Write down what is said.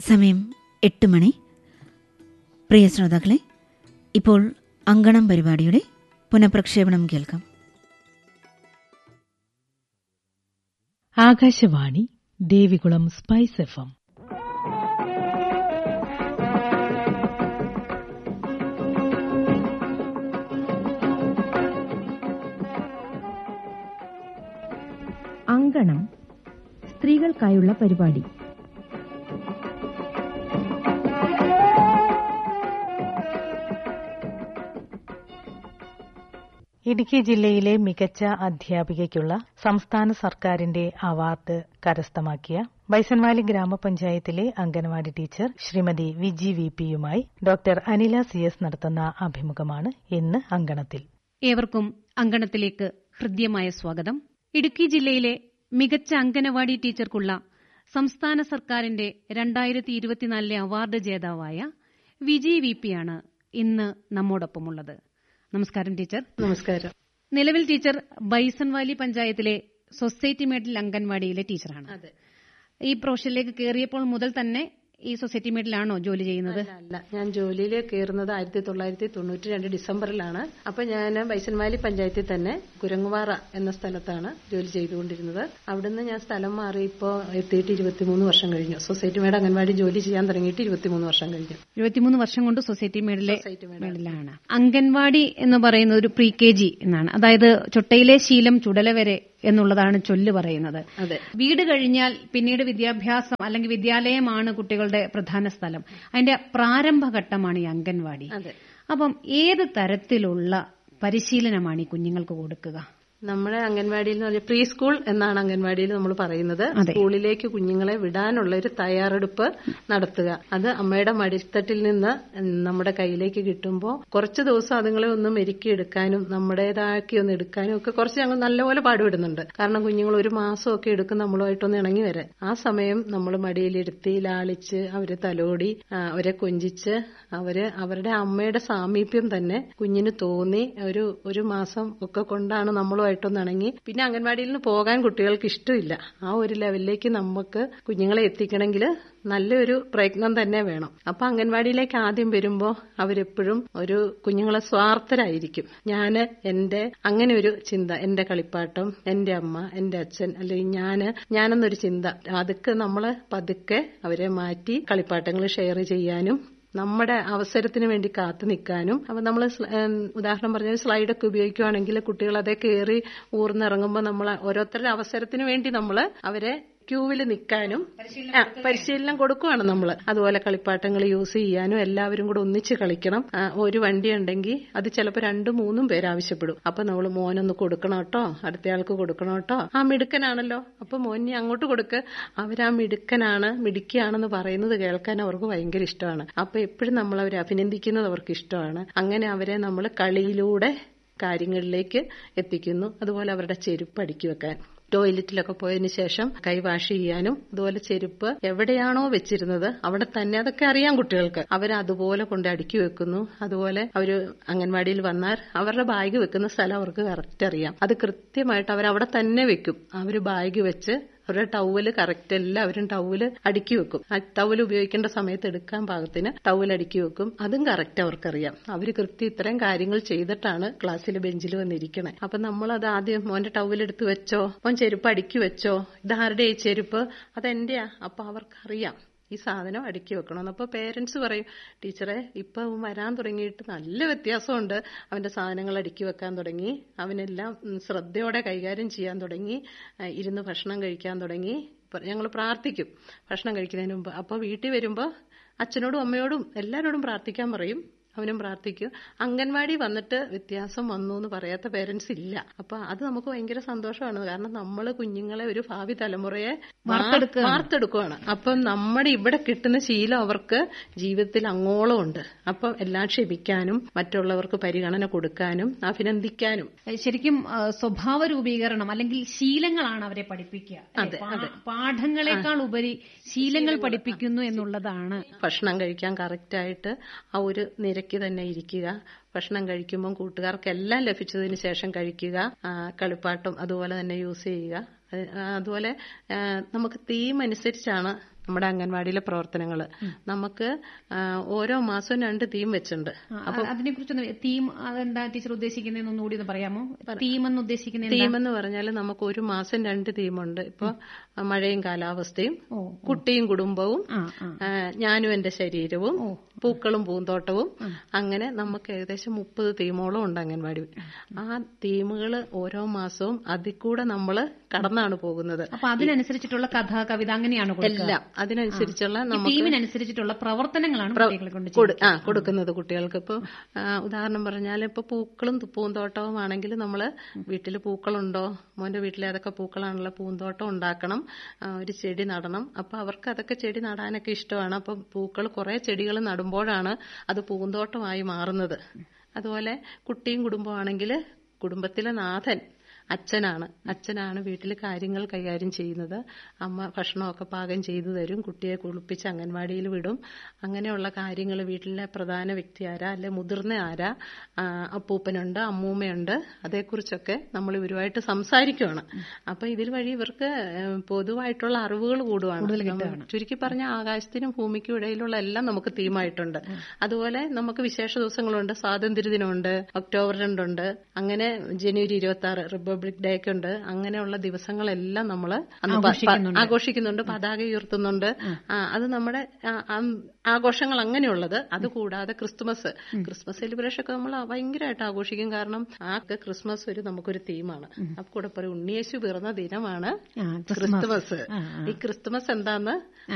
സമയം എട്ട് മണി പ്രിയ ശ്രോതാക്കളെ ഇപ്പോൾ അങ്കണം പരിപാടിയുടെ പുനഃപ്രക്ഷേപണം കേൾക്കാം Akashvani Devikulam spice F M അങ്കണം സ്ത്രീകൾക്കായുള്ള പരിപാടി ഇടുക്കി ജില്ലയിലെ മികച്ച അധ്യാപികയ്ക്കുള്ള സംസ്ഥാന സർക്കാരിന്റെ അവാർഡ് കരസ്ഥമാക്കിയ ബൈസൺവാലി ഗ്രാമപഞ്ചായത്തിലെ അംഗനവാടി ടീച്ചർ ശ്രീമതി വിജി വി പിയുമായി ഡോക്ടർ അനില സി എസ് നടത്തുന്ന അഭിമുഖമാണ് ഇന്ന് അങ്കണത്തിൽ ഏവർക്കും അങ്കണത്തിലേക്ക് ഹൃദ്യമായ സ്വാഗതം ഇടുക്കി ജില്ലയിലെ മികച്ച അങ്കനവാടി ടീച്ചർക്കുള്ള സംസ്ഥാന സർക്കാരിന്റെ രണ്ടായിരത്തി ഇരുപത്തിനാലിലെ അവാർഡ് ജേതാവായ വിജയ് വി പിയാണ് ഇന്ന് നമ്മോടൊപ്പമുള്ളത് നമസ്കാരം ടീച്ചർ നമസ്കാരം നിലവിൽ ടീച്ചർ ബൈസൺവാലി പഞ്ചായത്തിലെ സൊസൈറ്റി മേഡിൽ അംഗൻവാടിയിലെ ടീച്ചറാണ് അതെ ഈ പ്രൊഫഷനിലേക്ക് കയറിയപ്പോൾ മുതൽ തന്നെ ഈ സൊസൈറ്റി മേഡിലാണോ ജോലി ചെയ്യുന്നത് അല്ല അല്ല ഞാൻ ജോലിയിൽ കയറുന്നത് ആയിരത്തി തൊള്ളായിരത്തി തൊണ്ണൂറ്റി രണ്ട് ഡിസംബറിലാണ് അപ്പൊ ഞാൻ ബൈസൻവാലി പഞ്ചായത്തിൽ തന്നെ കുരങ്ങുവാറ എന്ന സ്ഥലത്താണ് ജോലി ചെയ്തുകൊണ്ടിരുന്നത് അവിടുന്ന് ഞാൻ സ്ഥലം മാറി ഇപ്പോൾ എത്തിയിട്ട് ഇരുപത്തിമൂന്ന് വർഷം കഴിഞ്ഞു സൊസൈറ്റി മേഡ് അംഗൻവാടി ജോലി ചെയ്യാൻ തുടങ്ങിയിട്ട് ഇരുപത്തിമൂന്ന് വർഷം കഴിഞ്ഞു ഇരുപത്തിമൂന്ന് വർഷം കൊണ്ട് സൊസൈറ്റി മേഡിലെ സൊസൈറ്റി മേഡ് മേഡിലാണ് അംഗൻവാടി എന്ന് പറയുന്നത് ഒരു പ്രീ കെ ജി എന്നാണ് അതായത് ചൊട്ടയിലെ ശീലം ചുടല വരെ എന്നുള്ളതാണ് ചൊല്ല് പറയുന്നത് അതെ വീട് കഴിഞ്ഞാൽ പിന്നീട് വിദ്യാഭ്യാസം അല്ലെങ്കിൽ വിദ്യാലയമാണ് കുട്ടികളുടെ പ്രധാന സ്ഥലം അതിന്റെ പ്രാരംഭഘട്ടമാണ് ഈ അംഗൻവാടി അതെ അപ്പം ഏത് തരത്തിലുള്ള പരിശീലനമാണ് ഈ കുഞ്ഞുങ്ങൾക്ക് കൊടുക്കുക നമ്മുടെ അംഗൻവാടിയിൽ എന്ന് പറഞ്ഞാൽ പ്രീ സ്കൂൾ എന്നാണ് അംഗൻവാടിയിൽ നമ്മൾ പറയുന്നത് അതെ. സ്കൂളിലേക്ക് കുഞ്ഞുങ്ങളെ വിടാനുള്ള ഒരു തയ്യാറെടുപ്പ് നടത്തുക അത് അമ്മയുടെ മടിത്തട്ടിൽ നിന്ന് നമ്മുടെ കയ്യിലേക്ക് കിട്ടുമ്പോൾ കുറച്ച് ദിവസം അതുങ്ങളെ ഒന്ന് മെരുക്കിയെടുക്കാനും നമ്മുടേതാക്കി ഒന്ന് എടുക്കാനും ഒക്കെ കുറച്ച് ഞങ്ങൾ നല്ലപോലെ പാടുപെടുന്നുണ്ട് കാരണം കുഞ്ഞുങ്ങൾ ഒരു മാസമൊക്കെ എടുക്കും നമ്മളുമായിട്ടൊന്ന് ഇണങ്ങി വരാൻ ആ സമയം നമ്മൾ മടിയിലിരുത്തി ലാളിച്ച് അവരെ തലോടി ആ, അവരെ കൊഞ്ചിച്ച് അവര് അവരുടെ അമ്മയുടെ സാമീപ്യം തന്നെ കുഞ്ഞിന് തോന്നി ഒരു ഒരു മാസം ഒക്കെ കൊണ്ടാണ് നമ്മളുമായിട്ടൊന്ന് ഇണങ്ങി പിന്നെ അംഗൻവാടിയിൽ നിന്ന് പോകാൻ കുട്ടികൾക്ക് ഇഷ്ടമില്ല ആ ഒരു ലെവലിലേക്ക് നമുക്ക് കുഞ്ഞുങ്ങളെ എത്തിക്കണമെങ്കിൽ നല്ലൊരു പ്രയത്നം തന്നെ വേണം അപ്പൊ അംഗൻവാടിയിലേക്ക് ആദ്യം വരുമ്പോൾ അവരെപ്പോഴും ഒരു കുഞ്ഞുങ്ങളെ സ്വാർത്ഥരായിരിക്കും ഞാന് എന്റെ അങ്ങനെ ഒരു ചിന്ത എന്റെ കളിപ്പാട്ടം എന്റെ അമ്മ എന്റെ അച്ഛൻ അല്ലെങ്കിൽ ഞാന് ഞാനെന്നൊരു ചിന്ത അതൊക്കെ നമ്മള് പതുക്കെ അവരെ മാറ്റി കളിപ്പാട്ടങ്ങൾ ഷെയർ ചെയ്യാനും നമ്മുടെ അവസരത്തിന് വേണ്ടി കാത്തു നിൽക്കാനും അപ്പൊ നമ്മൾ ഉദാഹരണം പറഞ്ഞ സ്ലൈഡൊക്കെ ഉപയോഗിക്കുകയാണെങ്കിൽ കുട്ടികൾ അതേ കയറി ഊർന്നിറങ്ങുമ്പോൾ നമ്മൾ ഓരോരുത്തരുടെ അവസരത്തിന് വേണ്ടി നമ്മൾ അവരെ ക്യൂവിൽ നിൽക്കാനും ആ, പരിശീലനം കൊടുക്കുവാണ് നമ്മൾ അതുപോലെ കളിപ്പാട്ടങ്ങൾ യൂസ് ചെയ്യാനും എല്ലാവരും കൂടെ ഒന്നിച്ച് കളിക്കണം ആ, ഒരു വണ്ടി ഉണ്ടെങ്കിൽ അത് ചിലപ്പോൾ രണ്ടും മൂന്നും പേര് ആവശ്യപ്പെടും അപ്പൊ നമ്മൾ മോനൊന്ന് കൊടുക്കണം കേട്ടോ അടുത്തയാൾക്ക് കൊടുക്കണം കേട്ടോ ആ മിടുക്കനാണല്ലോ അപ്പൊ മോനെ അങ്ങോട്ട് കൊടുക്ക് അവരാ മിടുക്കനാണ് മിടുക്കിയാണെന്ന് പറയുന്നത് കേൾക്കാൻ അവർക്ക് ഭയങ്കര ഇഷ്ടമാണ് അപ്പൊ എപ്പോഴും നമ്മൾ അവരെ അഭിനന്ദിക്കുന്നത് അവർക്ക് ഇഷ്ടമാണ് അങ്ങനെ അവരെ നമ്മൾ കളിയിലൂടെ കാര്യങ്ങളിലേക്ക് എത്തിക്കുന്നു അതുപോലെ അവരുടെ ചെരുപ്പ് അടുക്കി വെക്കാൻ ടോയ്ലറ്റിലൊക്കെ പോയതിനു ശേഷം കൈ വാഷ് ചെയ്യാനും അതുപോലെ ചെരുപ്പ് എവിടെയാണോ വെച്ചിരുന്നത് അവിടെ തന്നെ അതൊക്കെ അറിയാം കുട്ടികൾക്ക് അവർ അതുപോലെ കൊണ്ട് അടുക്കി വെക്കുന്നു അതുപോലെ അവർ അംഗൻവാടിയിൽ വന്നാൽ അവരുടെ ബാഗ് വെക്കുന്ന സ്ഥലം അവർക്ക് കറക്റ്റ് അറിയാം അത് കൃത്യമായിട്ട് അവർ അവിടെ തന്നെ വെക്കും അവർ ബാഗ് വെച്ച് അവരുടെ ടവല് കറക്റ്റ് എല്ലാവരും ടവല് അടുക്കി വെക്കും ആ ടവൽ ഉപയോഗിക്കേണ്ട സമയത്ത് എടുക്കാൻ പാകത്തിന് ടവൽ അടുക്കി വെക്കും അതും കറക്റ്റ് അവർക്കറിയാം അവർ കൃത്യം ഇത്രയും കാര്യങ്ങൾ ചെയ്തിട്ടാണ് ക്ലാസ്സിൽ ബെഞ്ചിൽ വന്നിരിക്കണേ അപ്പൊ നമ്മൾ അത് ആദ്യം മോന്റെ ടവൽ എടുത്ത് വെച്ചോ മോൻ ചെരുപ്പ് അടുക്കി വെച്ചോ ഇതാരുടെ ഈ ചെരുപ്പ് അതെന്റെയാ അപ്പൊ അവർക്കറിയാം ഈ സാധനം അടുക്കി വെക്കണം അപ്പൊ പേരൻസ് പറയും ടീച്ചറെ ഇപ്പൊ അവൻ വരാൻ തുടങ്ങിയിട്ട് നല്ല വ്യത്യാസമുണ്ട് അവന്റെ സാധനങ്ങൾ അടുക്കി വെക്കാൻ തുടങ്ങി അവനെല്ലാം ഉം, ശ്രദ്ധയോടെ കൈകാര്യം ചെയ്യാൻ തുടങ്ങി ആ, ഇരുന്ന് ഭക്ഷണം കഴിക്കാൻ തുടങ്ങി ഞങ്ങൾ പ്രാർത്ഥിക്കും ഭക്ഷണം കഴിക്കുന്നതിന് മുമ്പ് അപ്പോൾ വീട്ടിൽ വരുമ്പോൾ അച്ഛനോടും അമ്മയോടും എല്ലാവരോടും പ്രാർത്ഥിക്കാൻ പറയും അവനും പ്രാർത്ഥിക്കും അംഗൻവാടി വന്നിട്ട് വ്യത്യാസം വന്നു എന്ന് പറയാത്ത പേരൻസ് ഇല്ല അപ്പൊ അത് നമുക്ക് ഭയങ്കര സന്തോഷമാണ് കാരണം നമ്മൾ കുഞ്ഞുങ്ങളെ ഒരു ഭാവി തലമുറയെ വാർത്തെടുക്കുകയാണ്. വാർത്തെടുക്കുകയാണ് അപ്പം നമ്മുടെ ഇവിടെ കിട്ടുന്ന ശീലം അവർക്ക് ജീവിതത്തിൽ അങ്ങോളം ഉണ്ട് അപ്പം എല്ലാം ക്ഷമിക്കാനും മറ്റുള്ളവർക്ക് പരിഗണന കൊടുക്കാനും അഭിനന്ദിക്കാനും ശരിക്കും ആ, സ്വഭാവ രൂപീകരണം അല്ലെങ്കിൽ ശീലങ്ങളാണ് അവരെ പഠിപ്പിക്കുക അല്ലേ? അതെ, പാ- അതെ. പാഠങ്ങളെക്കാൾ ഉപരി ശീലങ്ങൾ പഠിപ്പിക്കുന്നു എന്നുള്ളതാണ് ഭക്ഷണം കഴിക്കാൻ കറക്റ്റായിട്ട് ആ ഒരു നിരക്ക് തന്നെ ഇരിക്കുക ഭക്ഷണം കഴിക്കുമ്പം കൂട്ടുകാർക്കെല്ലാം ലഭിച്ചതിന് ശേഷം കഴിക്കുക ആ, കളിപ്പാട്ടം അതുപോലെ തന്നെ യൂസ് ചെയ്യുക അത് അതുപോലെ ആ, നമുക്ക് തീം അനുസരിച്ചാണ് നമ്മുടെ അംഗൻവാടിയിലെ പ്രവർത്തനങ്ങൾ നമുക്ക് ആ, ഓരോ മാസവും രണ്ട് തീം വെച്ചിട്ടുണ്ട് അതിനെ കുറിച്ചൊന്ന് തീം അതെന്താ ടീച്ചർ ഉദ്ദേശിക്കുന്നതെന്ന് ഒന്നുകൂടി ഒന്ന് പറയാമോ തീം എന്ന് ഉദ്ദേശിക്കുന്നത് എന്താ? തീം എന്ന് പറഞ്ഞാൽ നമുക്ക് ഒരു മാസം രണ്ട് തീമുണ്ട് ഇപ്പൊ മഴയും കാലാവസ്ഥയും ഓ, കുട്ടിയും കുടുംബവും ആ ആ ആ, ഞാനും എന്റെ ശരീരവും പൂക്കളും പൂന്തോട്ടവും അങ്ങനെ നമുക്ക് ഏകദേശം മുപ്പത് തീമോളം ഉണ്ട് അംഗൻവാടി ആ തീമുകൾ ഓരോ മാസവും അതിൽ കൂടെ നമ്മൾ കടന്നാണ് പോകുന്നത് അപ്പൊ അതിനനുസരിച്ചിട്ടുള്ള കഥ കവിത അങ്ങനെയാണ് കൊടുക്കുക എല്ലാം അതിനനുസരിച്ചുള്ള ഈ നമുക്ക് തീമിനനുസരിച്ചിട്ടുള്ള പ്രവർത്തനങ്ങളാണ് കുട്ടികളെ കൊണ്ട് കൊടു- ആ കൊടുക്കുന്നത് കുട്ടികൾക്ക് ഇപ്പോൾ ഉദാഹരണം പറഞ്ഞാൽ ഇപ്പൊ പൂക്കളും പൂന്തോട്ടവും ആണെങ്കിൽ നമ്മൾ വീട്ടിൽ പൂക്കളുണ്ടോ മോന്റെ വീട്ടിൽ ഏതൊക്കെ പൂക്കളാണല്ലോ പൂന്തോട്ടം ഉണ്ടാക്കണം ആ, ഒരു ചെടി നടണം അപ്പൊ അവർക്ക് അതൊക്കെ ചെടി നടാനൊക്കെ ഇഷ്ടമാണ് അപ്പൊ പൂക്കൾ കുറെ ചെടികൾ നടുമ്പോഴാണ് അത് പൂന്തോട്ടമായി മാറുന്നത് അതുപോലെ കുട്ടിയും കുടുംബമാണെങ്കിൽ കുടുംബത്തിലെ നാഥൻ അച്ഛനാണ് അച്ഛനാണ് വീട്ടിൽ കാര്യങ്ങൾ കൈകാര്യം ചെയ്യുന്നത് അമ്മ ഭക്ഷണമൊക്കെ പാകം ചെയ്തു തരും കുട്ടിയെ കുളിപ്പിച്ച് അംഗൻവാടിയിൽ വിടും അങ്ങനെയുള്ള കാര്യങ്ങൾ വീട്ടിലെ പ്രധാന വ്യക്തി ആരാ അല്ലെ മുതിർന്ന ആരാ ആ, അപ്പൂപ്പനുണ്ട് അമ്മൂമ്മയുണ്ട് അതേക്കുറിച്ചൊക്കെ നമ്മൾ ഇവരുമായിട്ട് സംസാരിക്കുവാണ് അപ്പൊ ഇതിൽ വഴി ഇവർക്ക് ഏഹ്, പൊതുവായിട്ടുള്ള അറിവുകൾ കൂടുവാണ് നമ്മൾ ചുരുക്കി പറഞ്ഞ ആകാശത്തിനും ഭൂമിക്കും ഇടയിലുള്ള എല്ലാം നമുക്ക് തീമായിട്ടുണ്ട് അതുപോലെ നമുക്ക് വിശേഷ ദിവസങ്ങളുണ്ട് സ്വാതന്ത്ര്യദിനമുണ്ട് ഒക്ടോബർ രണ്ടുണ്ട് അങ്ങനെ ജനുവരി ഇരുപത്തി ആറ് റിപ്പബ്ലിക് ഡേ ഒക്കെ ഉണ്ട് അങ്ങനെയുള്ള ദിവസങ്ങളെല്ലാം നമ്മൾ അന്ന് പ- പ- ആഘോഷിക്കുന്നുണ്ട് പതാക ഉയർത്തുന്നുണ്ട് ആ, അത് നമ്മുടെ ആ, ആ, ആഘോഷങ്ങൾ അങ്ങനെയുള്ളത് അതുകൂടാതെ ക്രിസ്തുമസ് ക്രിസ്മസ് സെലിബ്രേഷൻ ഒക്കെ നമ്മൾ ഭയങ്കരമായിട്ട് ആഘോഷിക്കും കാരണം ആ ക്രിസ്മസ് ഒരു നമുക്കൊരു തീമാണ് അപ്പൊ കൂടെ പറയും ഉണ്ണിയേശു പിറന്ന ദിനമാണ് ആ, ക്രിസ്തുമസ് ഈ ക്രിസ്തുമസ് എന്താന്ന്